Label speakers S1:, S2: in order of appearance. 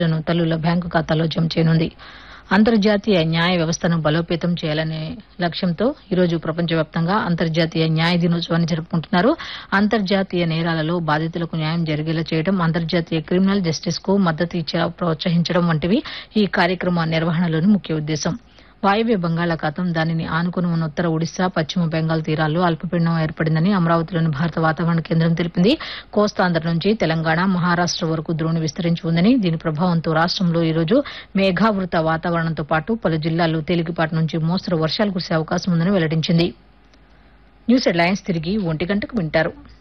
S1: లను తల్లుల బ్యాంకు ఖాతాలో జమ చేయనుంది అంతర్జాతీయ న్యాయ వ్యవస్థను బలోపేతం చేయాలనే లక్ష్యంతో ఈరోజు ప్రపంచవ్యాప్తంగా అంతర్జాతీయ న్యాయ దినోత్సవాన్ని జరుపుకుంటున్నారు అంతర్జాతీయ నేరాలలో బాధితులకు న్యాయం జరిగేలా చేయడం అంతర్జాతీయ క్రిమినల్ జస్టిస్ కు మద్దతు ఇచ్చే ప్రోత్సహించడం వంటివి ఈ కార్యక్రమ నిర్వహణలోని ముఖ్య ఉద్దేశం వాయువ్య బంగాళాఖాతం దానిని ఆనుకుని ఉన్న ఉత్తర ఒడిశా పశ్చిమ బెంగాల్ తీరాల్లో అల్పపీడనం ఏర్పడిందని అమరావతిలోని భారత వాతావరణ కేంద్రం తెలిపింది కోస్తాంధ్ర నుంచి తెలంగాణ మహారాష్ట వరకు ద్రోణి విస్తరించి ఉందని దీని ప్రభావంతో రాష్టంలో ఈ రోజు మేఘావృత వాతావరణంతో పాటు పలు జిల్లాల్లో తేలికపాటి నుంచి మోస్తరు వర్షాలు కురిసే అవకాశం ఉందని వెల్లడించింది న్యూస్ హెడ్లైన్స్ తిరిగి ఒంటి గంటకు వింటారు